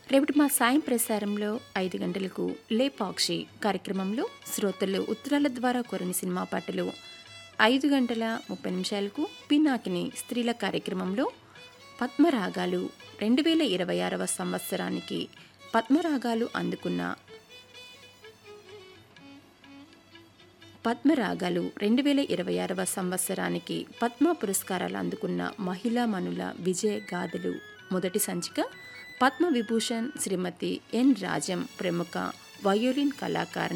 రేపటి మా సాయం ప్రసారంలో ఐదు గంటలకు లేపాక్షి కార్యక్రమంలో శ్రోతలు ఉత్తరాల ద్వారా కోరిన సినిమా పాటలు ఐదు గంటల ముప్పై నిమిషాలకు పినాకిని స్త్రీల కార్యక్రమంలో పద్మరాగాలు రెండు వేల ఇరవై ఆరవ సంవత్సరానికి పద్మరాగాలు అందుకున్న పద్మరాగాలు రెండు వేల ఇరవై ఆరవ సంవత్సరానికి పద్మ పురస్కారాలు అందుకున్న మహిళా మనుల విజయ గాథలు మొదటి సంచిక పద్మ విభూషణ్ శ్రీమతి ఎన్ రాజం ప్రముఖ వయోలిన్ కళాకారిణి